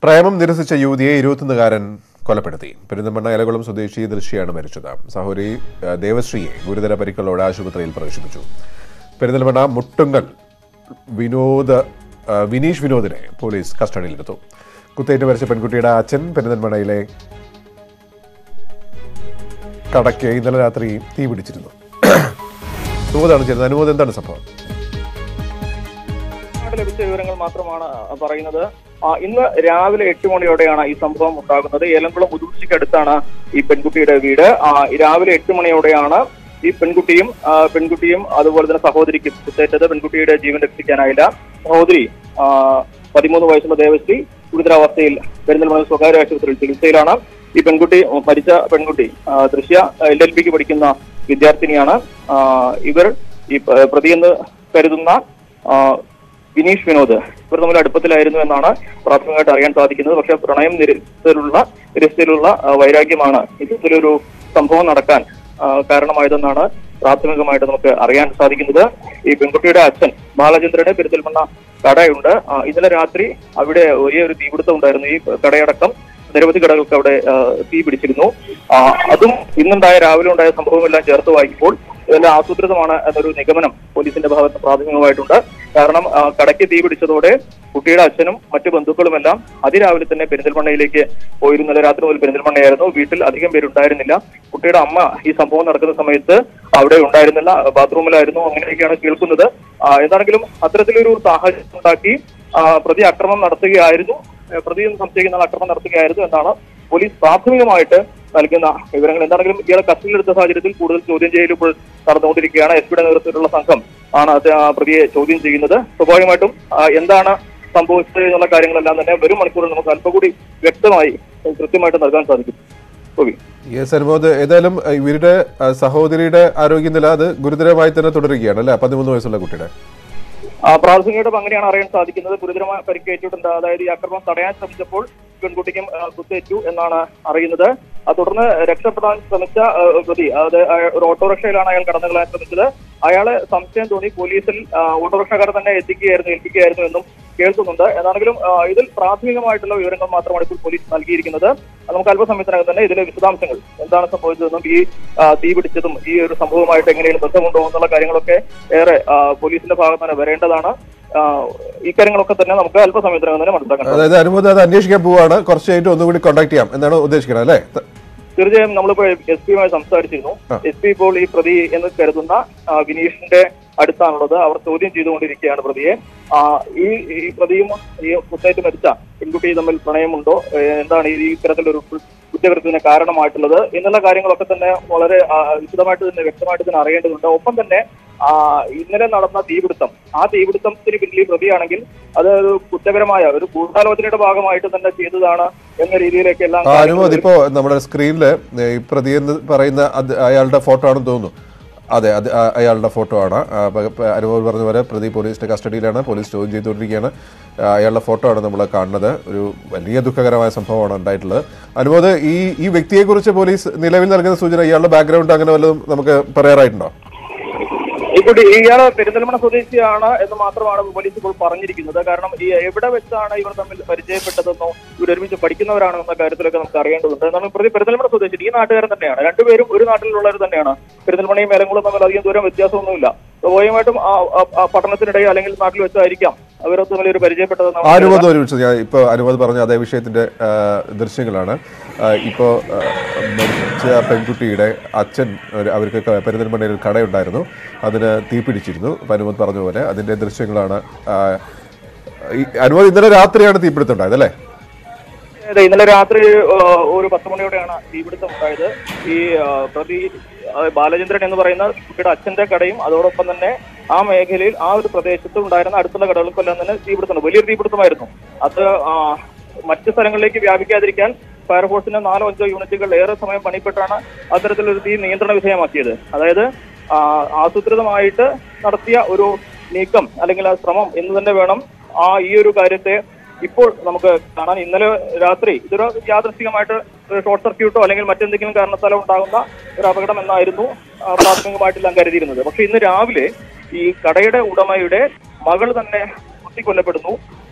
പ്രേമം നിരസിച്ച യുവതിയെ ഇരുപത്തൊന്നുകാരൻ കൊലപ്പെടുത്തി പെരിന്തമണ്ണ ഇലകുളം സ്വദേശി ദൃശ്യയാണ് മരിച്ചത് സഹോദരി ഏഹ്, ദേവശ്രീയെ ഗുരുതര പരിക്കുകളോടെ ആശുപത്രിയിൽ പ്രവേശിപ്പിച്ചു പെരിന്തൽമണ്ണ മുട്ടുങ്കൽ വിനോദ് ഏഹ്, വിനീഷ് വിനോദിനെ പോലീസ് കസ്റ്റഡിയിലെടുത്തു കുത്തേറ്റ് മരിച്ച പെൺകുട്ടിയുടെ അച്ഛൻ പെരിന്തൽമണ്ണയിലെ കടയ്ക്ക് ഇന്നലെ രാത്രി തീ പിടിച്ചിരുന്നു അനുമോദാണ് ചെയ്യുന്നത് അനുമോദം എന്താണ് സംഭവം ഇങ്ങോട്ട് ലഭിച്ച വിവരങ്ങൾ മാത്രമാണ് പറയുന്നത് ആ, ഇന്ന് രാവിലെ എട്ട് മണിയോടെയാണ് ഈ സംഭവം ഉണ്ടാകുന്നത് ഏലംകുളം മുതുകുച്ചിക്കടുത്താണ് ഈ പെൺകുട്ടിയുടെ വീട് ആ, ഈ രാവിലെ എട്ട് മണിയോടെയാണ് ഈ പെൺകുട്ടിയും ആ, പെൺകുട്ടിയും അതുപോലെ തന്നെ സഹോദരിക്കും കുത്തേറ്റത് പെൺകുട്ടിയുടെ ജീവൻ രക്ഷിക്കാനായില്ല സഹോദരി ആ, പതിമൂന്ന് വയസ്സുള്ള ദേവശ്രീ ഗുരുതരാവസ്ഥയിൽ പെരിന്തൽമണ്ണ സ്വകാര്യ ആശുപത്രിയിൽ ചികിത്സയിലാണ് ഈ പെൺകുട്ടി മരിച്ച പെൺകുട്ടി ആ, ദൃശ്യ എൽ എൽ ബിക്ക് പഠിക്കുന്ന വിദ്യാർത്ഥിനിയാണ് ആ, ഇവർ ഈ പ- പ്രതിയെന്ന് കരുതുന്ന ആ, വിനീഷ് വിനോദ് ഇവർ തമ്മിൽ അടുപ്പത്തിലായിരുന്നു എന്നാണ് പ്രാഥമികമായിട്ട് അറിയാൻ സാധിക്കുന്നത് പക്ഷെ പ്രണയം നിരത്തിലുള്ള നിരത്തിലുള്ള ആ, വൈരാഗ്യമാണ് ഇത്തരത്തിലൊരു സംഭവം നടക്കാൻ ആ, കാരണമായതെന്നാണ് പ്രാഥമികമായിട്ട് നമുക്ക് അറിയാൻ സാധിക്കുന്നത് ഈ പെൺകുട്ടിയുടെ അച്ഛൻ ബാലചന്ദ്രന് പെരുന്തൽമണ്ണ കടയുണ്ട് ആ, ഇന്നലെ രാത്രി അവിടെ വലിയ ഒരു തീപിടുത്തം ഉണ്ടായിരുന്നു ഈ കടയടക്കം നിരവധി കടകൾക്ക് അവിടെ ആ, തീ പിടിച്ചിരുന്നു ആ, അതും ഇന്നുണ്ടായ രാവിലെ ഉണ്ടായ സംഭവമെല്ലാം ചേർത്ത് വായിക്കുമ്പോൾ ഇതെല്ലാം ആസൂത്രിതമാണ് എന്നൊരു നിഗമനം പോലീസിന്റെ ഭാഗത്ത് പ്രാഥമികമായിട്ടുണ്ട് കാരണം ആ, കടയ്ക്ക് തീ പിടിച്ചതോടെ കുട്ടിയുടെ അച്ഛനും മറ്റു ബന്ധുക്കളുമെല്ലാം അതിരാവിലെ തന്നെ പെരിന്തൽമണ്ണയിലേക്ക് പോയിരുന്നത് രാത്രി മുതൽ പെരിന്തൽമണ്ണയായിരുന്നു വീട്ടിൽ അധികം പേരുണ്ടായിരുന്നില്ല കുട്ടിയുടെ അമ്മ ഈ സംഭവം നടക്കുന്ന സമയത്ത് അവിടെ ഉണ്ടായിരുന്നില്ല ബാത്റൂമിലായിരുന്നു അങ്ങനെയൊക്കെയാണ് കേൾക്കുന്നത് ആ, എന്താണെങ്കിലും അത്തരത്തിലൊരു സാഹചര്യം ഉണ്ടാക്കി ആ, പ്രതി അക്രമം നടത്തുകയായിരുന്നു ഏഹ് പ്രതി എന്ന് സംശയിക്കുന്ന ആൾ അക്രമം നടത്തുകയായിരുന്നു എന്നാണ് പോലീസ് പ്രാഥമികമായിട്ട് നൽകുന്ന വിവരങ്ങൾ എന്താണെങ്കിലും ഇയാളെ കസ്റ്റഡിയിലെടുത്ത സാഹചര്യത്തിൽ കൂടുതൽ ചോദ്യം ചെയ്യൽ ഇപ്പോൾ നടന്നുകൊണ്ടിരിക്കുകയാണ് എസ് പിയുടെ നേതൃത്വത്തിലുള്ള സംഘം ആണ് അത് ആ പ്രതിയെ ചോദ്യം ചെയ്യുന്നത് സ്വാഭാവികമായിട്ടും ആ, എന്താണ് സംഭവിച്ചത് എന്നുള്ള കാര്യങ്ങളെല്ലാം തന്നെ വരും മണിക്കൂറിൽ നമുക്ക് അല്പം കൂടി വ്യക്തമായി ഏഹ് കൃത്യമായിട്ട് നൽകാൻ സാധിക്കും ഓക്കെ യെസ് അനുമോദ് ഏതായാലും അഹ് ഇവരുടെ അഹ് സഹോദരിയുടെ ആരോഗ്യനില അത് ഗുരുതരമായി തന്നെ തുടരുകയാണ് അല്ലെ പതിമൂന്ന് വയസ്സുള്ള കുട്ടിയുടെ ആ, പ്രാഥമികമായിട്ടും അങ്ങനെയാണ് അറിയാൻ സാധിക്കുന്നത് ഗുരുതരമായ പരിക്കേറ്റിട്ടുണ്ട് അതായത് ഈ ആക്രമണം തടയാൻ ശ്രമിച്ചപ്പോൾ പെൺകുട്ടിക്കും ആ, കുത്തേറ്റു എന്നാണ് അറിയുന്നത് ആ, തുടർന്ന് രക്ഷപ്പെടാൻ ശ്രമിച്ച ആ, പ്രതി അതായത് അയ- ഒരു ഓട്ടോറിക്ഷയിലാണ് അയാൾ കടന്നു കളയാൻ ശ്രമിച്ചത് അയാളെ സംശയം തോന്നി പോലീസിൽ ആ, ഓട്ടോറിക്ഷക്കാരെ തന്നെ എത്തിക്കുകയായിരുന്നു ഏൽപ്പിക്കുകയായിരുന്നു എന്നും കേൾക്കുന്നുണ്ട് എന്നാണെങ്കിലും ആ, ഇതിൽ പ്രാഥമികമായിട്ടുള്ള വിവരങ്ങൾ മാത്രമാണ് ഇപ്പോൾ പോലീസ് നൽകിയിരിക്കുന്നത് അത് നമുക്ക് അല്പസമയത്തിനകം തന്നെ ഇതിലെ വിശദാംശങ്ങൾ എന്താണ് സംഭവിച്ചതെന്നും ഈ ആ, തീ പിടിച്ചതും ഈ ഒരു സംഭവമായിട്ട് എങ്ങനെയും ബന്ധമുണ്ടോ എന്നുള്ള കാര്യങ്ങളൊക്കെ ഏറെ ആ, പോലീസിന്റെ ഭാഗത്ത് തന്നെ വരേണ്ടതാണ് ആ, ഈ കാര്യങ്ങളൊക്കെ തന്നെ നമുക്ക് അല്പസമയത്തിനകം തന്നെ മനസ്സിലാക്കാൻ സാധിക്കും. അതായത് അനുമോദ് അത് അന്വേഷിക്കാൻ പോവാണ് കുറച്ച് കഴിഞ്ഞിട്ട് ഒന്നുകൂടി കോൺടാക്ട് ചെയ്യാം എന്നാണ് ഉദ്ദേശിക്കുന്നത് അല്ലേ ത- തീർച്ചയായും നമ്മളിപ്പോൾ എസ് പിയുമായി സംസാരിച്ചിരുന്നു ആ. എസ് പി ഇപ്പോൾ ഈ പ്രതി എന്ന് കരുതുന്ന ആ, വിനീഷിന്റെ അടുത്താണുള്ളത് അവർ ചോദ്യം ചെയ്തുകൊണ്ടിരിക്കുകയാണ് പ്രതിയെ ആ, ഈ ഈ പ്രതിയും ഈ കുത്തേറ്റ് മരിച്ച പെൺകുട്ടിയും തമ്മിൽ പ്രണയമുണ്ടോ ഏ, എന്താണ് ഈ ഇത്തരത്തിലൊരു കുറ്റകൃത്യത്തിന് കാരണമായിട്ടുള്ളത് എന്നുള്ള കാര്യങ്ങളൊക്കെ തന്നെ വളരെ ആ, വിശദമായിട്ട് തന്നെ വ്യക്തമായിട്ട് തന്നെ അറിയേണ്ടതുണ്ട് ഒപ്പം തന്നെ ആ, ഇന്നലെ നടന്ന തീപിടുത്തം ആ തീപിടുത്തത്തിന് പിന്നിൽ ഈ പ്രതിയാണെങ്കിൽ അത് ഒരു കുറ്റകരമായ ഒരു ഗൂഢാലോചനയുടെ ഭാഗമായിട്ട് തന്നെ ചെയ്തതാണ് എന്ന രീതിയിലേക്ക് എല്ലാം ആ, അനുമോദ് ഇപ്പോ നമ്മുടെ സ്ക്രീനിൽ ഈ പ്രതി എന്ന് പറയുന്ന അത് അയാളുടെ ഫോട്ടോ ആണെന്ന് തോന്നുന്നു അതെ അത് ആ- അയാളുടെ ഫോട്ടോ ആണ് ആ, പ- പ- അനുമോദ് പറഞ്ഞ പോലെ പ്രതി പോലീസിന്റെ കസ്റ്റഡിയിലാണ് പോലീസ് ചോദ്യം ചെയ്തുകൊണ്ടിരിക്കുകയാണ് ആ, അയാളുടെ ഫോട്ടോ ആണ് നമ്മൾ കാണുന്നത് ഒരു വലിയ ദുഃഖകരമായ സംഭവമാണ് ഉണ്ടായിട്ടുള്ളത് അനുമോദ് ഈ ഈ വ്യക്തിയെക്കുറിച്ച് പോലീസ് നിലവിൽ നൽകുന്ന സൂചന ഇയാളുടെ ബാക്ക്ഗ്രൗണ്ട് അങ്ങനെ വല്ലതും നമുക്ക് പറയാറായിട്ടുണ്ടോ ഇപ്പോൾ ഇയാള് പെരിന്തൽമണ്ണ സ്വദേശിയാണ് എന്ന് മാത്രമാണ് പോലീസ് ഇപ്പോൾ പറഞ്ഞിരിക്കുന്നത് കാരണം ഈ എവിടെ വെച്ചാണ് ഇവർ തമ്മിൽ പരിചയപ്പെട്ടതെന്നോ ഇവർ ഒരുമിച്ച് പഠിക്കുന്നവരാണോ എന്ന കാര്യത്തിലൊക്കെ നമുക്ക് അറിയേണ്ടതുണ്ട് എന്നാൽ പ്രതി പെരിന്തൽമണ്ണ സ്വദേശി ഈ നാട്ടുകാരൻ തന്നെയാണ് രണ്ടുപേരും ഒരു നാട്ടിലുള്ളവർ തന്നെയാണ് പെരിന്തൽമണ്ണയും മേലങ്കുളം തമ്മിൽ അധികം ദൂരം വ്യത്യാസമൊന്നുമില്ല സ്വാഭാവികമായിട്ടും ആ ആ- ആ പട്ടണത്തിനിടയിൽ അല്ലെങ്കിൽ നാട്ടിൽ വെച്ചായിരിക്കാം അവർ തമ്മിൽ ഒരു പരിചയപ്പെട്ടത് ആ അനുമോദം ഒരു നിമിഷം ഞാൻ ഇപ്പോൾ അനുമോദ് പറഞ്ഞ അതേ വിഷയത്തിന്റെ ആ, ദൃശ്യങ്ങളാണ് ആ, ഇപ്പോൾ ആ, മരിച്ച പെൺകുട്ടിയുടെ അച്ഛൻ ഒരു- അവർക്ക് ക- പെരിന്തൽമണ്ണയിൽ ഒരു കടയുണ്ടായിരുന്നു അതിന് തീ പിടിച്ചിരുന്നു അപ്പോൾ അനുമോദ് പറഞ്ഞ പോലെ അതിന്റെ ദൃശ്യങ്ങളാണ് ആ, ഈ അനുമോദ് ഇന്നലെ രാത്രിയാണ് തീപിടുത്തം ഉണ്ടായത് അല്ലേ അതെ ഇന്നലെ രാത്രി ആ, ഒരു പത്ത് മണിയോടെയാണ് തീപിടുത്തം ഉണ്ടായത് ഈ ആ, പ്രതി ആ, ബാലചന്ദ്രൻ എന്ന് പറയുന്ന കുട്ടിയുടെ അച്ഛന്റെ കടയും അതോടൊപ്പം തന്നെ ആ മേഖലയിൽ ആ ഒരു പ്രദേശത്ത് ഉണ്ടായിരുന്ന അടുത്തുള്ള കടകൾക്കെല്ലാം തന്നെ തീപിടുത്തം വലിയൊരു തീപിടുത്തമായിരുന്നു അത് ആ, മറ്റ് സ്ഥലങ്ങളിലേക്ക് വ്യാപിക്കാതിരിക്കാൻ ഫയർഫോഴ്സിന്റെ നാലോ അഞ്ചോ യൂണിറ്റുകൾ ഏറെ സമയം പണിപ്പെട്ടാണ് അത്തരത്തിലൊരു തീ നിയന്ത്രണ വിധേയമാക്കിയത് അതായത് ആ, ആസൂത്രിതമായിട്ട് നടത്തിയ ഒരു നീക്കം അല്ലെങ്കിൽ ആ ശ്രമം എന്ന് തന്നെ വേണം ആ ഈ ഒരു കാര്യത്തെ ഇപ്പോൾ നമുക്ക് കാണാൻ ഇന്നലെ രാത്രി ഇതൊരു യാദൃശ്ചികമായിട്ട് ഒരു ഷോർട്ട് സർക്യൂട്ടോ അല്ലെങ്കിൽ മറ്റെന്തെങ്കിലും കാരണത്താലോ ഉണ്ടാകുന്ന ഒരു അപകടം എന്നായിരുന്നു ആ, പ്രാഥമികമായിട്ടെല്ലാം കരുതിയിരുന്നത് പക്ഷെ ഇന്ന് രാവിലെ ഈ കടയുടെ ഉടമയുടെ മകൾ തന്നെ കുത്തിക്കൊല്ലപ്പെടുന്നു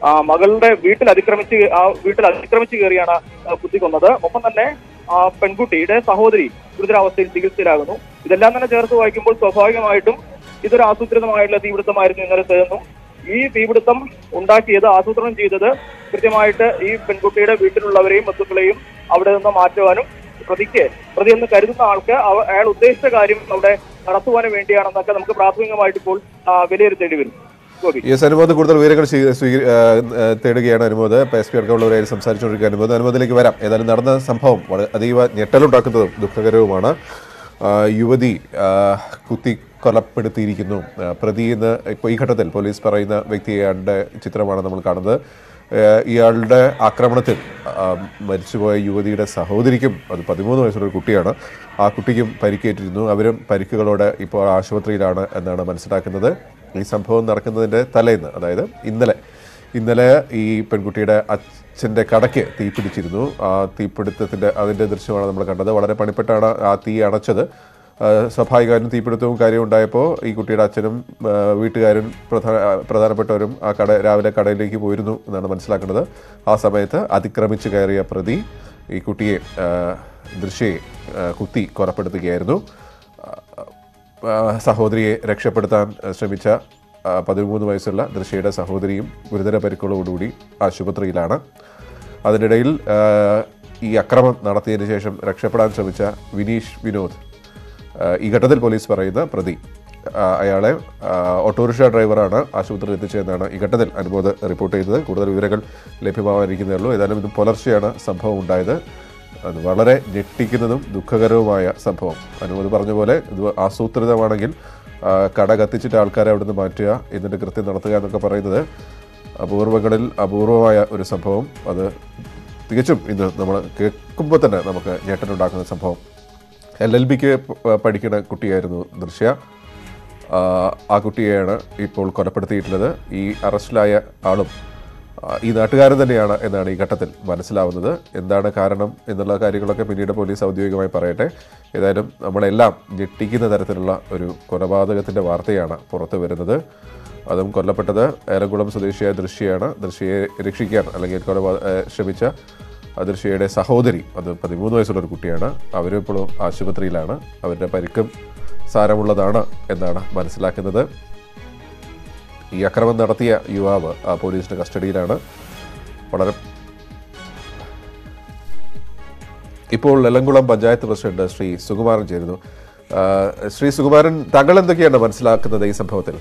ആ, മകളുടെ വീട്ടിൽ അതിക്രമിച്ച് ആ വീട്ടിൽ അതിക്രമിച്ച് കയറിയാണ് ആ, കുത്തിക്കൊന്നത് ഒപ്പം തന്നെ ആ, പെൺകുട്ടിയുടെ സഹോദരി ഗുരുതരാവസ്ഥയിൽ ചികിത്സയിലാകുന്നു ഇതെല്ലാം തന്നെ ചേർത്ത് വായിക്കുമ്പോൾ സ്വാഭാവികമായിട്ടും ഇതൊരു ആസൂത്രിതമായിട്ടുള്ള തീപിടുത്തമായിരുന്നു ഇന്നലത്തേതെന്നും ഈ തീപിടുത്തം ഉണ്ടാക്കിയത് ആസൂത്രണം ചെയ്തത് കൃത്യമായിട്ട് ഈ പെൺകുട്ടിയുടെ വീട്ടിലുള്ളവരെയും ബന്ധുക്കളെയും അവിടെ നിന്ന് മാറ്റുവാനും പ്രതിക്ക് പ്രതി എന്ന് കരുതുന്ന ആൾക്ക് അവ- അയാൾ ഉദ്ദേശിച്ച കാര്യം അവിടെ നടത്തുവാനും വേണ്ടിയാണെന്നൊക്കെ നമുക്ക് പ്രാഥമികമായിട്ട് ഇപ്പോൾ ആ, വിലയിരുത്തേണ്ടി വരും ഗോപി യെസ് അനുമോദ് കൂടുതൽ വിവരങ്ങൾ സ്വീ- സ്വീക- ആ, ആ, തേടുകയാണ് അനുമോദ് ഇപ്പോൾ എസ് പി അടക്കമുള്ളവരായി സംസാരിച്ചുകൊണ്ടിരിക്കുക അനുമോദ് അനുമോദിലേക്ക് വരാം ഏതായാലും നടന്ന സംഭവം വളരെ അതീവ ഞെട്ടലുണ്ടാക്കുന്നതും ദുഃഖകരവുമാണ് ആ, യുവതി ആ, കുത്തി കൊലപ്പെടുത്തിയിരിക്കുന്നു ആ, പ്രതി എന്ന് ഇപ്പോൾ ഈ ഘട്ടത്തിൽ പോലീസ് പറയുന്ന വ്യക്തിയുടെ ചിത്രമാണ് നമ്മൾ കാണുന്നത് ആ, ഇയാളുടെ ആക്രമണത്തിൽ ആ, മരിച്ചുപോയ യുവതിയുടെ സഹോദരിക്കും അത് പതിമൂന്ന് വയസ്സുള്ള ഒരു കുട്ടിയാണ് ആ കുട്ടിക്കും പരിക്കേറ്റിരുന്നു അവരും പരിക്കുകളോടെ ഇപ്പോൾ ആശുപത്രിയിലാണ് എന്നാണ് മനസ്സിലാക്കുന്നത് ഈ സംഭവം നടക്കുന്നതിൻ്റെ തലേന്ന് അതായത് ഇന്നലെ ഇന്നലെ ഈ പെൺകുട്ടിയുടെ അച്ഛൻ്റെ കടയ്ക്ക് തീപിടിച്ചിരുന്നു ആ തീപിടുത്തത്തിൻ്റെ അതിൻ്റെ ദൃശ്യമാണ് നമ്മൾ കണ്ടത് വളരെ പണിപ്പെട്ടാണ് ആ തീ അണച്ചത് ആ, സ്വാഭാവികമായും തീപിടുത്തവും കാര്യവും ഉണ്ടായപ്പോൾ ഈ കുട്ടിയുടെ അച്ഛനും ആ, വീട്ടുകാരും പ്രധാന ആ, പ്രധാനപ്പെട്ടവരും ആ കട രാവിലെ കടയിലേക്ക് പോയിരുന്നു എന്നാണ് മനസ്സിലാക്കുന്നത് ആ സമയത്ത് അതിക്രമിച്ച് കയറിയ പ്രതി ഈ കുട്ടിയെ ആ, ദൃശ്യയെ ആ, കുത്തി കൊലപ്പെടുത്തുകയായിരുന്നു ആ, സഹോദരിയെ രക്ഷപ്പെടുത്താൻ ശ്രമിച്ച ആ, പതിമൂന്ന് വയസ്സുള്ള ദൃശ്യയുടെ സഹോദരിയും ഗുരുതര പരിക്കുകളോടുകൂടി ആശുപത്രിയിലാണ് അതിനിടയിൽ ആ, ഈ അക്രമം നടത്തിയതിനു ശേഷം രക്ഷപ്പെടാൻ ശ്രമിച്ച വിനീഷ് വിനോദ് ആ, ഈ ഘട്ടത്തിൽ പോലീസ് പറയുന്ന പ്രതി ആ, അയാളെ ആ, ഓട്ടോറിക്ഷ ഡ്രൈവറാണ് ആശുപത്രിയിൽ എത്തിച്ചതെന്നാണ് ഈ ഘട്ടത്തിൽ അനുമോദ് റിപ്പോർട്ട് ചെയ്തത് കൂടുതൽ വിവരങ്ങൾ ലഭ്യമാവാനിരിക്കുന്നേ ഉള്ളൂ ഏതായാലും ഇത് പുലർച്ചെയാണ് സംഭവം ഉണ്ടായത് അത് വളരെ ഞെട്ടിക്കുന്നതും ദുഃഖകരവുമായ സംഭവം അനുമതി പറഞ്ഞ പോലെ ഇത് ആസൂത്രിതമാണെങ്കിൽ ആ, കട കത്തിച്ചിട്ട് ആൾക്കാരെ അവിടെ നിന്ന് മാറ്റുക എന്നിട്ട് കൃത്യം നടത്തുക എന്നൊക്കെ പറയുന്നത് അപൂർവങ്ങളിൽ അപൂർവമായ ഒരു സംഭവം അത് തികച്ചും ഇന്ന് നമ്മൾ കേൾക്കുമ്പോൾ തന്നെ നമുക്ക് ഞെട്ടലുണ്ടാക്കുന്ന സംഭവം എൽ എൽ ബിക്ക് പഠിക്കുന്ന കുട്ടിയായിരുന്നു ദൃശ്യ ആ, ആ കുട്ടിയെയാണ് ഇപ്പോൾ കൊലപ്പെടുത്തിയിട്ടുള്ളത് ഈ അറസ്റ്റിലായ ആളും ആ, ഈ നാട്ടുകാരൻ തന്നെയാണ് എന്നാണ് ഈ ഘട്ടത്തിൽ മനസ്സിലാവുന്നത് എന്താണ് കാരണം എന്നുള്ള കാര്യങ്ങളൊക്കെ പിന്നീട് പോലീസ് ഔദ്യോഗികമായി പറയട്ടെ ഏതായാലും നമ്മളെല്ലാം ഞെട്ടിക്കുന്ന തരത്തിലുള്ള ഒരു കൊലപാതകത്തിൻ്റെ വാർത്തയാണ് പുറത്തു വരുന്നത് അതും കൊല്ലപ്പെട്ടത് ഏലംകുളം സ്വദേശിയായ ദൃശ്യയാണ് ദൃശ്യയെ രക്ഷിക്കാൻ അല്ലെങ്കിൽ കൊലപാ ഏഹ് ശ്രമിച്ച ആ ദൃശ്യയുടെ സഹോദരി അത് പതിമൂന്ന് വയസ്സുള്ള ഒരു കുട്ടിയാണ് അവരും ഇപ്പോഴും ആശുപത്രിയിലാണ് അവരുടെ പരിക്കും സാരമുള്ളതാണ് എന്നാണ് മനസ്സിലാക്കുന്നത് ഈ അക്രമം നടത്തിയ യുവാവ് ആ പോലീസിന്റെ കസ്റ്റഡിയിലാണ് വളരെ ഇപ്പോൾ എലങ്കുളം പഞ്ചായത്ത് പ്രസിഡന്റ് ശ്രീ സുകുമാരൻ ചേരുന്നു ആ, ശ്രീ സുകുമാരൻ താങ്കൾ എന്തൊക്കെയാണ് മനസ്സിലാക്കുന്നത് ഈ സംഭവത്തിൽ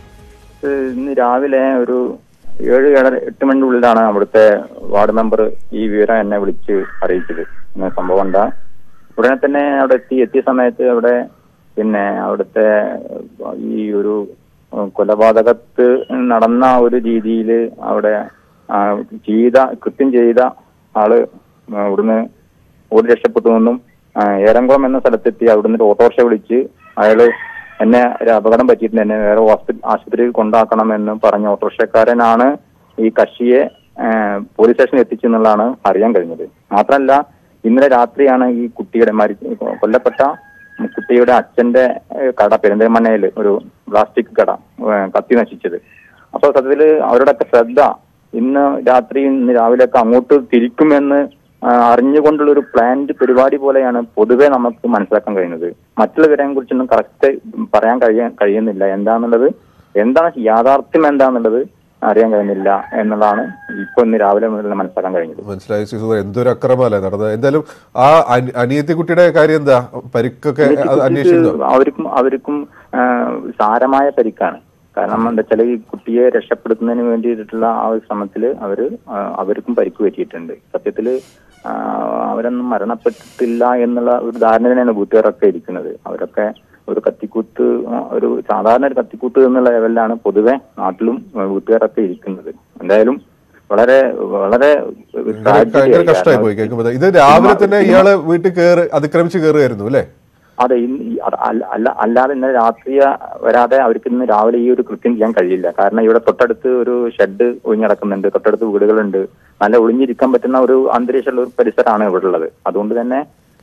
ഏഹ് ഇന്ന് രാവിലെ ഒരു ഏഴ് ഏഴര എട്ട് മണിന്റെ ഉള്ളിലാണ് അവിടുത്തെ വാർഡ് മെമ്പർ ഈ വിവരം എന്നെ വിളിച്ച് അറിയിച്ചത് ഇങ്ങനെ സംഭവം ഉണ്ടാ ഉടനെ തന്നെ അവിടെ എത്തി എത്തിയ സമയത്ത് അവിടെ പിന്നെ അവിടുത്തെ ഏഹ്, ഈ ഒരു ഏഹ്, കൊലപാതകത്ത് നടന്ന ഒരു രീതിയിൽ അവിടെ ആ, ചെയ്ത കൃത്യം ചെയ്ത ആള് ആ, ഇവിടുന്ന് ഓടി രക്ഷപ്പെട്ടു എന്നും ആ, ഏറംകുളം എന്ന സ്ഥലത്തെത്തി അവിടുന്ന് ഒരു ഓട്ടോറിക്ഷ വിളിച്ച് അയാള് എന്നെ ഒരു അപകടം പറ്റിയിട്ടുണ്ട് എന്നെ വേറെ ഹോസ്പിറ്റൽ ആശുപത്രിയിൽ കൊണ്ടാക്കണമെന്ന് പറഞ്ഞ ഓട്ടോറിക്ഷക്കാരനാണ് ഈ കക്ഷിയെ ആ, പോലീസ് സ്റ്റേഷനിൽ എത്തിച്ചെന്നുള്ളതാണ് അറിയാൻ കഴിഞ്ഞത് മാത്രമല്ല ഇന്നലെ രാത്രിയാണ് ഈ കുട്ടിയുടെ മരി കൊല്ലപ്പെട്ട കുട്ടിയുടെ അച്ഛന്റെ ഏ, കട പെരിന്തൽമണ്ണയിൽ ഒരു പ്ലാസ്റ്റിക് കട ഏ, കത്തി നശിച്ചത് അപ്പൊ സത്യത്തില് അവരുടെയൊക്കെ ശ്രദ്ധ ഇന്ന് രാത്രി ഇന്ന് രാവിലെയൊക്കെ അങ്ങോട്ട് തിരിക്കുമെന്ന് ആ, അറിഞ്ഞുകൊണ്ടുള്ള ഒരു പ്ലാന്റ് പരിപാടി പോലെയാണ് പൊതുവെ നമുക്ക് മനസ്സിലാക്കാൻ കഴിയുന്നത് മറ്റുള്ള വിവരങ്ങളെ കുറിച്ചൊന്നും കറക്റ്റ് പറയാൻ കഴിയാൻ കഴിയുന്നില്ല എന്താന്നുള്ളത് എന്താണ് യാഥാർത്ഥ്യം എന്താന്നുള്ളത് അറിയാൻ കഴിയുന്നില്ല എന്നുള്ളതാണ് ഇപ്പൊ ഇന്ന് രാവിലെ മുതൽ മനസ്സിലാക്കാൻ കഴിഞ്ഞത് മനസ്സിലായി ശ്രീ സുകുമാരൻ എന്തൊരു അക്രമമല്ലേ നടന്നത് എന്തായാലും ആ അനി- അനിയത്തി കുട്ടിയുടെ കാര്യം എന്താ പരിക്കൊക്കെ അത് അന്വേഷിക്കുന്നു അവർക്കും അവർക്കും ആ, സാരമായ പരിക്കാണ് കാരണം എന്താ വെച്ചാൽ ഈ കുട്ടിയെ രക്ഷപ്പെടുത്തുന്നതിന് വേണ്ടിയിട്ടുള്ള ആ ഒരു ശ്രമത്തില് അവര് ആ, അവർക്കും പരിക്ക് പറ്റിയിട്ടുണ്ട് സത്യത്തില് ആ, അവരൊന്നും മരണപ്പെട്ടിട്ടില്ല എന്നുള്ള ഒരു ധാരണ തന്നെയാണ് വീട്ടുകാരൊക്കെ ഇരിക്കുന്നത് അവരൊക്കെ ഒരു കത്തിക്കൂത്ത് ആ, ഒരു സാധാരണ ഒരു കത്തിക്കൂത്ത് എന്നുള്ള ലെവലിലാണ് പൊതുവെ നാട്ടിലും ആ, വീട്ടുകാരൊക്കെ ഇരിക്കുന്നത് എന്തായാലും വളരെ വളരെ tragedy ഭയങ്കര ആയി. കഷ്ടമായി കാരണം പോയി കേൾക്കുമ്പോൾ ഇത് രാവിലെ തന്നെ ഇയാള് വീട്ടിൽ കയറി അതിക്രമിച്ച് കയറുമായിരുന്നു അല്ലേ അതെ ഇന്ന് ഈ അത- അല്ല അല്ല- അല്ലാതെ ഇന്നലെ രാത്രി വരാതെ അവർക്ക് ഇന്ന് രാവിലെ ഈ ഒരു കൃത്യം ചെയ്യാൻ കഴിയില്ല കാരണം ഇവിടെ തൊട്ടടുത്ത് ഒരു ഷെഡ് ഒഴിഞ്ഞടക്കുന്നുണ്ട് തൊട്ടടുത്ത് വീടുകളുണ്ട് നല്ല ഒളിഞ്ഞിരിക്കാൻ പറ്റുന്ന ഒരു അന്തരീക്ഷമുള്ള ഒരു പരിസരമാണ് ഇവിടെ ഉള്ളത് അതുകൊണ്ട് തന്നെ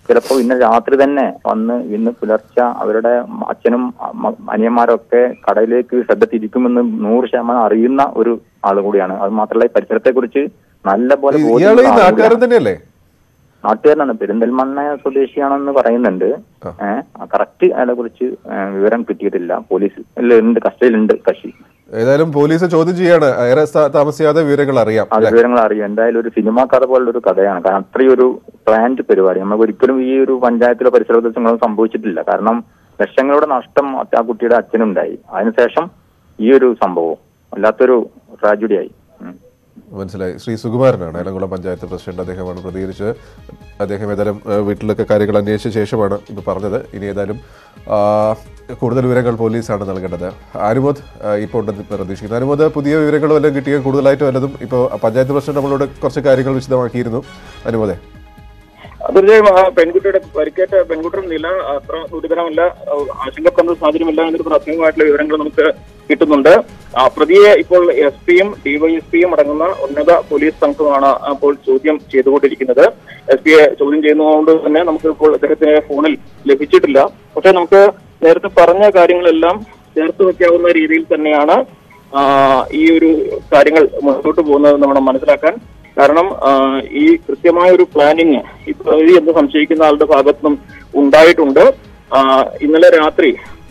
ചിലപ്പോൾ ഇന്ന് രാത്രി തന്നെ വന്ന് ഇന്ന് പുലർച്ചെ അവരുടെ അച്ഛനും അമ്മ- അനിയന്മാരൊക്കെ കടയിലേക്ക് ശ്രദ്ധ തിരിക്കുമെന്ന് നൂറ് ശതമാനം അറിയുന്ന ഒരു ആൾ കൂടിയാണ് അത് മാത്രമല്ല ഈ പരിസരത്തെ കുറിച്ച് നല്ല പോലെ ഇയാൾ ഈ ബോധ്യമുള്ള ആൾ നാട്ടുകാരൻ കൂടിയാണ്. തന്നെയല്ലേ നാട്ടുകാരനാണ് പെരിന്തൽമണ്ണ സ്വദേശിയാണെന്ന് പറയുന്നുണ്ട് ഏഹ് കറക്റ്റ് അയാളെ കുറിച്ച് ഏഹ്, വിവരം കിട്ടിയിട്ടില്ല പോലീസ് ഉണ്ട് കസ്റ്റഡിയിലുണ്ട് കക്ഷി ഏതായാലും പോലീസ് ചോദ്യം ചെയ്യാണ് ഏറെ സ്ഥാ- താമസിയാതെ വിവരങ്ങൾ അറിയാം അത് വിവരങ്ങൾ അറിയാം എന്തായാലും ഒരു സിനിമാ കഥ പോലുള്ള ഒരു കഥയാണ് കാരണം അത്രയും ഒരു പ്ലാന്റ് പരിപാടി നമുക്ക് ഒരിക്കലും ഈ ഒരു പഞ്ചായത്തിലോ പരിസര പ്രദേശങ്ങളോ സംഭവിച്ചിട്ടില്ല കാരണം ലക്ഷങ്ങളുടെ നഷ്ടം ആ കുട്ടിയുടെ അച്ഛനുണ്ടായി അതിനുശേഷം ഈ ഒരു സംഭവം വല്ലാത്തൊരു ട്രാജഡി ആയി ഉം. മനസ്സിലായി ശ്രീ സുകുമാരനാണ് ഏലംകുളം പഞ്ചായത്ത് പ്രസിഡന്റ് അദ്ദേഹമാണ് പ്രതികരിച്ചത് അദ്ദേഹം ഏതായാലും ഏഹ്, വീട്ടിലൊക്കെ കാര്യങ്ങൾ അന്വേഷിച്ച ശേഷമാണ് ഇത് പറഞ്ഞത് ഇനി ഏതായാലും ആ, കൂടുതൽ വിവരങ്ങൾ പോലീസാണ് നൽകേണ്ടത് അനുമോദ് ആ, ഇപ്പോൾ ഉണ്ടെന്ന് പ്രതീക്ഷിക്കുന്നു അനുമോദ് പുതിയ വിവരങ്ങളും എല്ലാം കിട്ടിയ കൂടുതലായിട്ട് വല്ലതും ഇപ്പോൾ പഞ്ചായത്ത് പ്രസിഡന്റ് നമ്മളോട് കുറച്ച് കാര്യങ്ങൾ വിശദമാക്കിയിരുന്നു അനുമോദേ തീർച്ചയായും ആ പെൺകുട്ടിയുടെ പരിക്കേറ്റ പെൺകുട്ടിയുടെ നില അത്ര ഗുരുതരമല്ല ആ, ആശങ്കപ്പെടുന്ന സാഹചര്യമില്ല എന്നൊരു പ്രാഥമികമായിട്ടുള്ള വിവരങ്ങൾ നമുക്ക് കിട്ടുന്നുണ്ട് ആ പ്രതിയെ ഇപ്പോൾ എസ് പിയും ഡിവൈഎസ്പിയും അടങ്ങുന്ന ഉന്നത പോലീസ് സംഘമാണ് അപ്പോൾ ചോദ്യം ചെയ്തുകൊണ്ടിരിക്കുന്നത് എസ് പിയെ ചോദ്യം ചെയ്യുന്നതുകൊണ്ട് തന്നെ നമുക്ക് ഇപ്പോൾ അദ്ദേഹത്തിന് ഫോണിൽ ലഭിച്ചിട്ടില്ല പക്ഷെ നമുക്ക് നേരത്തെ പറഞ്ഞ കാര്യങ്ങളെല്ലാം ചേർത്ത് വെക്കാവുന്ന രീതിയിൽ തന്നെയാണ് ആ, ഈ ഒരു കാര്യങ്ങൾ മുന്നോട്ട് പോകുന്നത് നമ്മൾ മനസ്സിലാക്കാൻ കാരണം ആ, ഈ കൃത്യമായ ഒരു പ്ലാനിങ് ഈ പ്രതി എന്ന് സംശയിക്കുന്ന ആളുടെ ഭാഗത്തുനിന്നും ഉണ്ടായിട്ടുണ്ട് ആ, ഇന്നലെ രാത്രി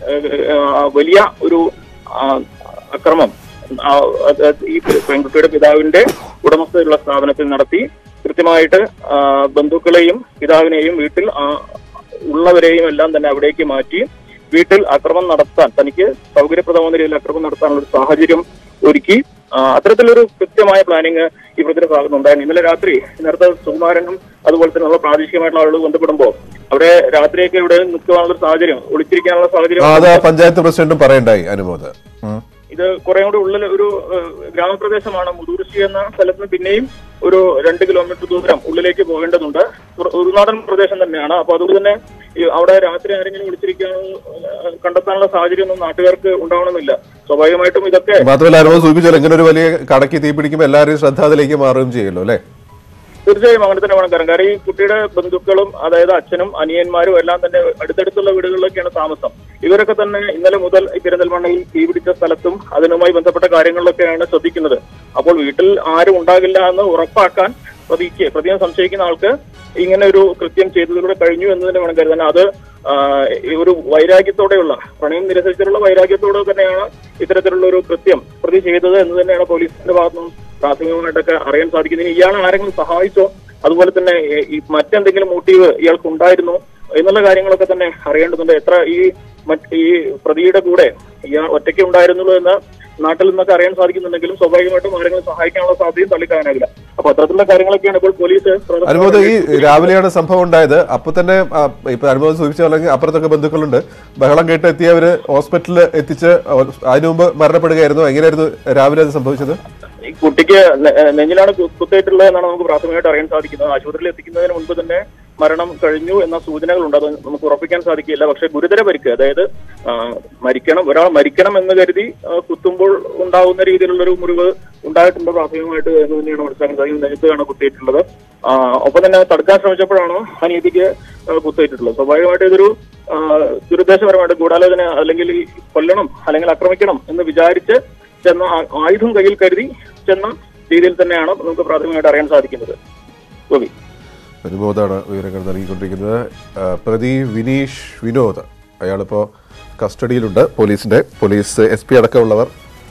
ആ, ആ, വലിയ ഒരു ആ, അക്രമം ആ, അത് ഈ പെൺകുട്ടിയുടെ പിതാവിന്റെ ഉടമസ്ഥതയിലുള്ള സ്ഥാപനത്തിൽ നടത്തി കൃത്യമായിട്ട് ആ, ബന്ധുക്കളെയും പിതാവിനെയും വീട്ടിൽ ആ, ഉള്ളവരെയും എല്ലാം തന്നെ അവിടേക്ക് മാറ്റി വീട്ടിൽ അക്രമം നടത്താൻ തനിക്ക് സൗകര്യപ്രദമായ രീതിയിൽ അക്രമം നടത്താനുള്ള ഒരു സാഹചര്യം ഒരുക്കി ആ, അത്തരത്തിലൊരു കൃത്യമായ പ്ലാനിങ് ഈ പ്രതിയുടെ ഭാഗത്തുനിന്നുണ്ടായിരുന്നു ഇന്നലെ രാത്രി നേരത്തെ സുകുമാരനും അതുപോലെ തന്നെ നമ്മൾ പ്രാദേശികമായിട്ടുള്ള ആളുകൾ ബന്ധപ്പെടുമ്പോൾ അവിടെ രാത്രിയൊക്കെ ഇവിടെ നിൽക്കാനുള്ള ഒരു സാഹചര്യം ഒളിച്ചിരിക്കാനുള്ള ആ, അത് സാഹചര്യം ആ പഞ്ചായത്ത് പ്രസിഡന്റും പറയണ്ടായി അനുമോദ് ഉം. ഇത് കുറെ കൂടി ഉള്ളിൽ ഒരു ഏഹ്, ഗ്രാമപ്രദേശമാണ് മുതൂർശി എന്ന സ്ഥലത്ത് നിന്ന് പിന്നെയും ഒരു രണ്ട് കിലോമീറ്റർ ദൂരം ഉള്ളിലേക്ക് പോകേണ്ടതുണ്ട് ഒരു- ഉൾനാടൻ പ്രദേശം തന്നെയാണ് അപ്പൊ അതുകൊണ്ട് തന്നെ ഈ അവിടെ രാത്രി ആരെങ്കിലും വിളിച്ചിരിക്കാനോ ഏഹ്, കണ്ടെത്താനുള്ള സാഹചര്യം ഒന്നും നാട്ടുകാർക്ക് ഉണ്ടാവണമെന്നില്ല സ്വാഭാവികമായിട്ടും ഇതൊക്കെ മാത്രമല്ല അനുമോദ് സൂചിപ്പിച്ചാൽ ഇങ്ങനെ ഒരു വലിയ കടക്കി തീ പിടിക്കുമ്പോൾ എല്ലാവരെയും ശ്രദ്ധ അതിലേക്ക് മാറുകയും ചെയ്യുമല്ലോ അല്ലേ തീർച്ചയായും അങ്ങനെ തന്നെ വേണം കാരണം കാരണം ഈ കുട്ടിയുടെ ബന്ധുക്കളും അതായത് അച്ഛനും അനിയന്മാരും എല്ലാം തന്നെ അടുത്തടുത്തുള്ള വീടുകളിലൊക്കെയാണ് താമസം ഇവരൊക്കെ തന്നെ ഇന്നലെ മുതൽ ഈ പെരിന്തൽമണ്ണയിൽ തീപിടിച്ച സ്ഥലത്തും അതിനുമായി ബന്ധപ്പെട്ട കാര്യങ്ങളിലൊക്കെയാണ് ശ്രദ്ധിക്കുന്നത് അപ്പോൾ വീട്ടിൽ ആരും ഉണ്ടാകില്ല എന്ന് ഉറപ്പാക്കാൻ പ്രതിക്ക് പ്രതിയെ സംശയിക്കുന്ന ആൾക്ക് ഇങ്ങനെ ഒരു കൃത്യം ചെയ്തതിലൂടെ കഴിഞ്ഞു എന്ന് തന്നെ വേണം കരുതാൻ അത് ആ, ഈ ഒരു വൈരാഗ്യത്തോടെയുള്ള പ്രണയം നിരസിച്ചിട്ടുള്ള വൈരാഗ്യത്തോടെ തന്നെയാണ് ഇത്തരത്തിലുള്ള ഒരു കൃത്യം പ്രതി ചെയ്തത് എന്ന് തന്നെയാണ് പോലീസിന്റെ ഭാഗത്തുനിന്നും പ്രാഥമികമായിട്ടൊക്കെ അറിയാൻ സാധിക്കുന്നത് ഇനി ഇയാൾ ആരെങ്കിലും സഹായിച്ചോ അതുപോലെ തന്നെ ഏ- ഈ മറ്റെന്തെങ്കിലും മോട്ടീവ് ഇയാൾക്ക് ഉണ്ടായിരുന്നോ എന്നുള്ള കാര്യങ്ങളൊക്കെ തന്നെ അറിയേണ്ടതുണ്ട് എത്ര ഈ മറ്റ് ഈ പ്രതിയുടെ കൂടെ ഇയാൾ ഒറ്റയ്ക്ക് ഉണ്ടായിരുന്നുള്ളൂ എന്ന് നാട്ടിൽ നിന്നൊക്കെ അറിയാൻ സാധിക്കുന്നുണ്ടെങ്കിലും സ്വാഭാവികമായിട്ടും ആരെങ്കിലും സഹായിക്കാനുള്ള സാധ്യതയും തള്ളിക്കാനാകില്ല അപ്പൊ അത്തരത്തിലുള്ള കാര്യങ്ങളൊക്കെയാണ് ഇപ്പോൾ പോലീസ് അനുമോദ് ഈ രാവിലെയാണ് സംഭവം ഉണ്ടായത് അപ്പൊ തന്നെ ആ, ഇപ്പൊ അനുമോദ് സൂചിപ്പിച്ച അല്ലെങ്കിൽ അപ്പുറത്തൊക്കെ ബന്ധുക്കളുണ്ട് ബഹളം കേട്ട് എത്തിയവര് ഹോസ്പിറ്റലിൽ എത്തിച്ച് അതിനു മുമ്പ് മരണപ്പെടുകയായിരുന്നു എങ്ങനെയായിരുന്നു രാവിലെ അത് സംഭവിച്ചത് ഈ കുട്ടിക്ക് നെ- നെഞ്ചിലാണ് കു- കുത്തേറ്റുള്ളത് എന്നാണ് നമുക്ക് പ്രാഥമികമായിട്ട് അറിയാൻ സാധിക്കുന്നത് ആശുപത്രിയിൽ എത്തിക്കുന്നതിന് മുൻപ് തന്നെ മരണം കഴിഞ്ഞു എന്ന സൂചനകളുണ്ട് അത് നമുക്ക് ഉറപ്പിക്കാൻ സാധിക്കില്ല പക്ഷേ ഗുരുതര പരിക്ക് അതായത് ആ, മരിക്കണം ഒരാൾ മരിക്കണം എന്ന് കരുതി ആ, കുത്തുമ്പോൾ ഉണ്ടാവുന്ന രീതിയിലുള്ള ഒരു മുറിവ് ഉണ്ടായിട്ടുണ്ട് പ്രാഥമികമായിട്ട് എന്ന് തന്നെയാണ് മനസ്സിലാക്കാൻ സാധിക്കുന്നത് നെഞ്ചത്താണ് കുത്തിയിട്ടുള്ളത് ആ, ഒപ്പം തന്നെ തടുക്കാൻ ശ്രമിച്ചപ്പോഴാണ് അനീതിക്ക് ആ, കുത്തേറ്റിട്ടുള്ളത് സ്വാഭാവികമായിട്ട് ഇതൊരു ആ, ദുരുദ്ദേശപരമായിട്ട് ഗൂഢാലോചന അല്ലെങ്കിൽ ഈ കൊല്ലണം അല്ലെങ്കിൽ ആക്രമിക്കണം എന്ന് വിചാരിച്ച് ചെന്ന ആ- ആയുധം കയ്യിൽ കരുതി ചെന്ന രീതിയിൽ തന്നെയാണ് നമുക്ക് പ്രാഥമികമായിട്ട് അറിയാൻ സാധിക്കുന്നത് ഗോപി അനുമോദാണ് വിവരങ്ങൾ നൽകിക്കൊണ്ടിരിക്കുന്നത് ആ, പ്രതി വിനീഷ് വിനോദ് അയാളിപ്പോൾ കസ്റ്റഡിയിലുണ്ട് പോലീസിന്റെ പോലീസ് എസ് പി അടക്കമുള്ളവർ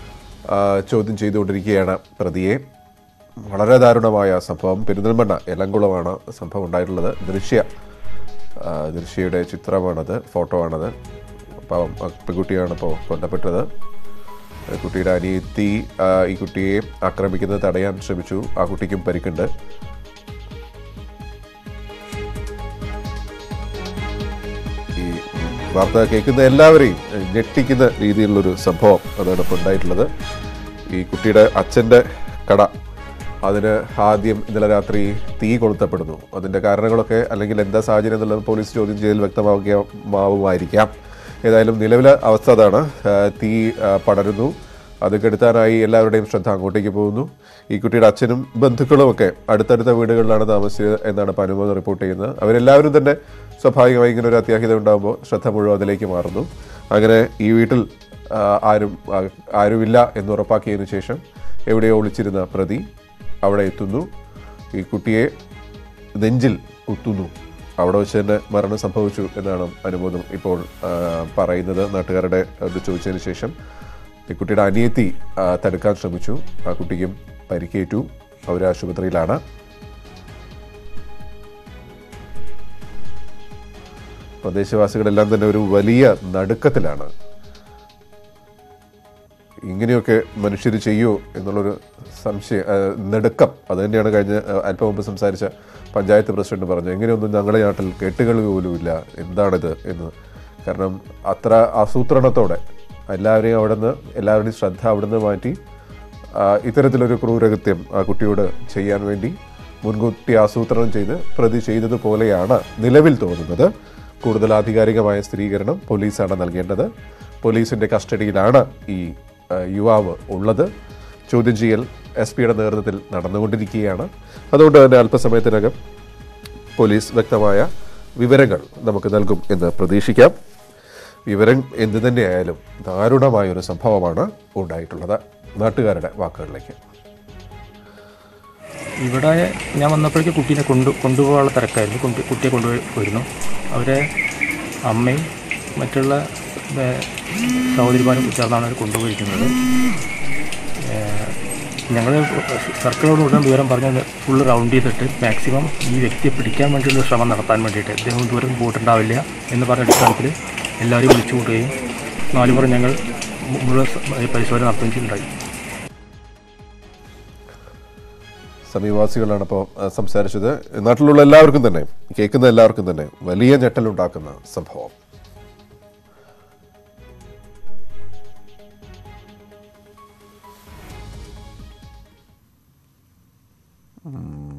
ആ, ചോദ്യം ചെയ്തുകൊണ്ടിരിക്കുകയാണ് പ്രതിയെ വളരെ ദാരുണമായ സംഭവം പെരിന്തൽമണ്ണ എലങ്കുളമാണ് സംഭവം ഉണ്ടായിട്ടുള്ളത് ദൃശ്യ ആ, ദൃശ്യയുടെ ചിത്രമാണത് ഫോട്ടോ ആണത് പാവം ആ പെൺകുട്ടിയാണ് ഇപ്പോൾ കൊല്ലപ്പെട്ടത് ആ കുട്ടിയുടെ അനിയത്തി ആ, ഈ കുട്ടിയെ ആക്രമിക്കുന്നത് തടയാൻ ശ്രമിച്ചു ആ കുട്ടിക്കും പരിക്കുണ്ട് ഈ വാർത്ത കേൾക്കുന്ന എല്ലാവരെയും ഏഹ്, ഞെട്ടിക്കുന്ന രീതിയിലുള്ളൊരു സംഭവം അതാണ് ഇപ്പോൾ ഉണ്ടായിട്ടുള്ളത് ഈ കുട്ടിയുടെ അച്ഛൻ്റെ കട അതിന് ആദ്യം ഇന്നലെ രാത്രി തീ കൊളുത്തപ്പെടുന്നു അതിൻ്റെ കാരണങ്ങളൊക്കെ അല്ലെങ്കിൽ എന്താ സാഹചര്യം എന്നുള്ളത് പോലീസ് ചോദ്യം ചെയ്യൽ വ്യക്തമാവുകയാവുമായിരിക്കാം ഏതായാലും നിലവിലെ അവസ്ഥ അതാണ് ഏഹ്, തീ ഏഹ്, പടരുന്നു അത് കെടുത്താനായി എല്ലാവരുടെയും ശ്രദ്ധ അങ്ങോട്ടേക്ക് പോകുന്നു ഈ കുട്ടിയുടെ അച്ഛനും ബന്ധുക്കളും ഒക്കെ അടുത്തടുത്ത വീടുകളിലാണ് താമസിച്ചത് എന്നാണ് ഇപ്പോൾ അനുമോദം റിപ്പോർട്ട് ചെയ്യുന്നത് അവരെല്ലാവരും തന്നെ സ്വാഭാവികമായി ഇങ്ങനെ ഒരു അത്യാഹിതം ഉണ്ടാകുമ്പോൾ ശ്രദ്ധ മുഴുവൻ അതിലേക്ക് മാറുന്നു അങ്ങനെ ഈ വീട്ടിൽ ആ, ആരും ആ, ആരുമില്ല എന്ന് ഉറപ്പാക്കിയതിനു ശേഷം എവിടെയോ ഒളിച്ചിരുന്ന പ്രതി അവിടെ എത്തുന്നു ഈ കുട്ടിയെ നെഞ്ചിൽ കുത്തുന്നു അവിടെ വെച്ച് തന്നെ മരണം സംഭവിച്ചു എന്നാണ് അനുമോദം ഇപ്പോൾ ആ, പറയുന്നത് നാട്ടുകാരുടെ അത് ചോദിച്ചതിന് ശേഷം ഈ കുട്ടിയുടെ അനിയത്തി ആ, തടുക്കാൻ ശ്രമിച്ചു ആ കുട്ടിക്കും പരിക്കേറ്റു അവർ ആശുപത്രിയിലാണ് പ്രദേശവാസികളെല്ലാം തന്നെ ഒരു വലിയ നടുക്കത്തിലാണ് ഇങ്ങനെയൊക്കെ മനുഷ്യർ ചെയ്യുമോ എന്നുള്ളൊരു സംശയം ആ, നെടുക്കം അത് തന്നെയാണ് കഴിഞ്ഞ ആ, അല്പം മുമ്പ് സംസാരിച്ച പഞ്ചായത്ത് പ്രസിഡന്റ് പറഞ്ഞത് ഇങ്ങനെയൊന്നും ഞങ്ങളുടെ നാട്ടിൽ കേട്ടുകളി പോലുമില്ല എന്താണിത് എന്ന് കാരണം അത്ര ആസൂത്രണത്തോടെ എല്ലാവരെയും അവിടെ നിന്ന് എല്ലാവരുടെയും ശ്രദ്ധ അവിടെ നിന്ന് മാറ്റി ആ, ഇത്തരത്തിലൊരു ക്രൂരകൃത്യം ആ കുട്ടിയോട് ചെയ്യാൻ വേണ്ടി മുൻകൂട്ടി ആസൂത്രണം ചെയ്ത് പ്രതി ചെയ്തതുപോലെയാണ് നിലവിൽ തോന്നുന്നത് കൂടുതൽ ആധികാരികമായ സ്ഥിരീകരണം പോലീസാണ് നൽകേണ്ടത് പോലീസിന്റെ കസ്റ്റഡിയിലാണ് ഈ ആ, യുവാവ് ഉള്ളത് ചോദ്യം ചെയ്യൽ എസ് പിയുടെ നേതൃത്വത്തിൽ നടന്നുകൊണ്ടിരിക്കുകയാണ് അതുകൊണ്ട് തന്നെ അല്പസമയത്തിനകം പോലീസ് വ്യക്തമായ വിവരങ്ങൾ നമുക്ക് നൽകും എന്ന് പ്രതീക്ഷിക്കാം വിവരം എന്തു തന്നെയായാലും ദാരുണമായ ഒരു സംഭവമാണ് ഉണ്ടായിട്ടുള്ളത് നാട്ടുകാരുടെ വാക്കുകളിലേക്ക് ഇവിടെ ഞാൻ വന്നപ്പോഴേക്ക് കുട്ടീനെ കൊണ്ടു കൊണ്ടുപോകാനുള്ള തിരക്കായിരുന്നു കൊണ്ട് കുട്ടിയെ കൊണ്ടുപോയി പോയിരുന്നു അവരെ അമ്മയും മറ്റുള്ള ഏ, സഹോദരിമാരും ചേർന്നാണ് അവരെ കൊണ്ടുപോയിരിക്കുന്നത് ഞങ്ങൾ സർക്കിളോട് ഉടൻ വിവരം പറഞ്ഞ് ഫുള്ള് റൗണ്ട് ചെയ്തിട്ട് മാക്സിമം ഈ വ്യക്തിയെ പിടിക്കാൻ വേണ്ടിയുള്ള ശ്രമം നടത്താൻ വേണ്ടിയിട്ട് ഇദ്ദേഹം ദൂരം പോയിട്ടുണ്ടാവില്ല എന്ന് പറഞ്ഞ അടിസ്ഥാനത്തിൽ എല്ലാവരും വിളിച്ചു കൂട്ടുകയും നാലുപുറം ഞങ്ങൾ മുഴുവൻ പരിശോധന നടത്തുകയും ചെയ്തിട്ടുണ്ടായി സമീപവാസികളാണ് അപ്പോൾ സംസാരിച്ചത് നാട്ടിലുള്ള എല്ലാവർക്കും തന്നെ കേൾക്കുന്ന എല്ലാവർക്കും തന്നെ വലിയ ഞെട്ടലുണ്ടാക്കുന്ന സംഭവം ഉം.